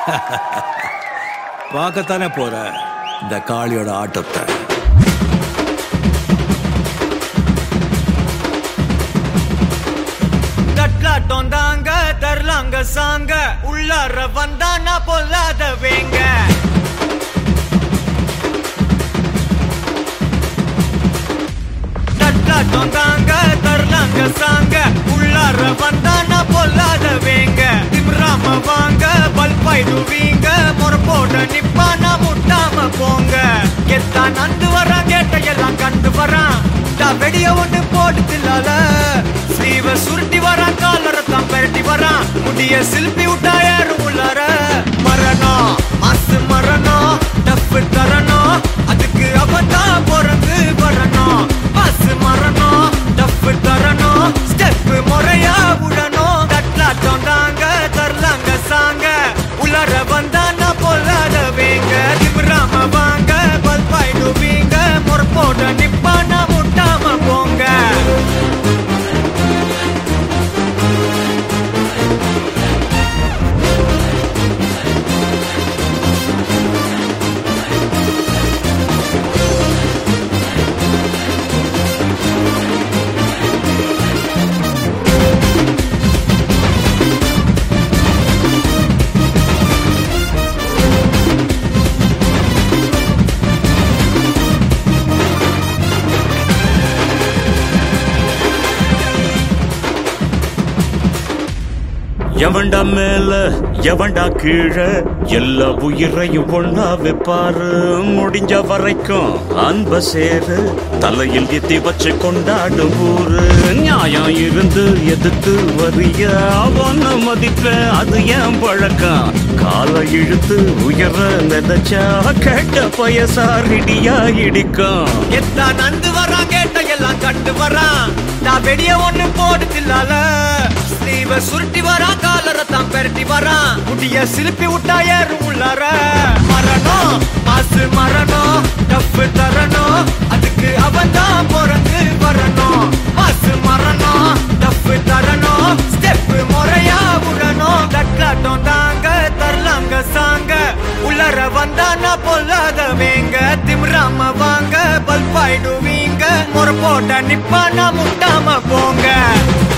பார்க்கத்தானே போற இந்த காளியோட ஆட்டத்தை தட்லாட்டம் தாங்க தரலாங்க சாங்க உள்ளார வந்தா நான் பொல்லாத வேங்க தட்லாட்டம் தாங்க தரலாங்க சாங்க உள்ளார வந்தா நான் பொல்லாத வேங்க திம்ராம வாங்க பல்பாயிடுவீங்க முறப்போட நிப்பானா முட்டாம போங்க எத்தான் நந்து வரான் கேட்ட எல்லாம் கண்டு வரான் நான் வெடிய ஒண்ணு போட்டு தில்லால ஸ்லீவ சுருட்டி வரான் காலரை தான் பெரட்டி வரான் முடிய சில்பி விட்டா யாரும் உள்ளார மரணம் மாசு மரணம் டஃப் தரணும் அதுக்கு அவன் தான் பிறந்து வரணும் மாசு மரணம் டஃப் தரணும் ஸ்டெப் முறையா விடணும் தட்லாட்டம் தாங்க தரலாங்க சாங்க உள்ளார வந்தா நான் பொல்லாத வேங்க திமிராம வாங்க பல்பாயிடுவீங்க முறப்போட நிப்பானா முட்டாம போங்க எவன்டா மேல எவன்டா கீழே எல்லா உயிரையும் ஒண்ணா வைப்பாரு முடிஞ்ச வரைக்கும் அன்ப சேரு தலையில் எத்தி வச்சு கொண்டாடும் ஊரு நியாயம் இருந்து எதிர்த்து வரிய அவன மதிப்ப அது ஏன் பழக்கம் காலை இழுத்து உயர நினைச்சா கேட்ட பயசாரிடியா இடிக்கும் எத்தான் நந்து வரான் கேட்ட எல்லாம் கண்டு வரான் நான் வெடிய ஒண்ணு போடுதில்லால ஸ்லீவ சுருட்டி வரான் காலரை தான் பெரட்டி வரான் முடிய சிலுப்பி விட்டா ஏறும் உள்ளார மரணம் மாசு மரணம் டஃப் தரணும் அதுக்கு அவன் தான் பிறந்து வரணும் மாசு மரணம் டஃப் தரணும் ஸ்டெப் முறையா விடணும் தட்லாட்டம் தாங்க தரலாங்க சாங்க உள்ளர வந்தா நான் பொல்லாத வேங்க திமிராம வாங்க பல்பாயிடுவீங்க முறை போட்ட நிப்பானா முட்டாம போங்க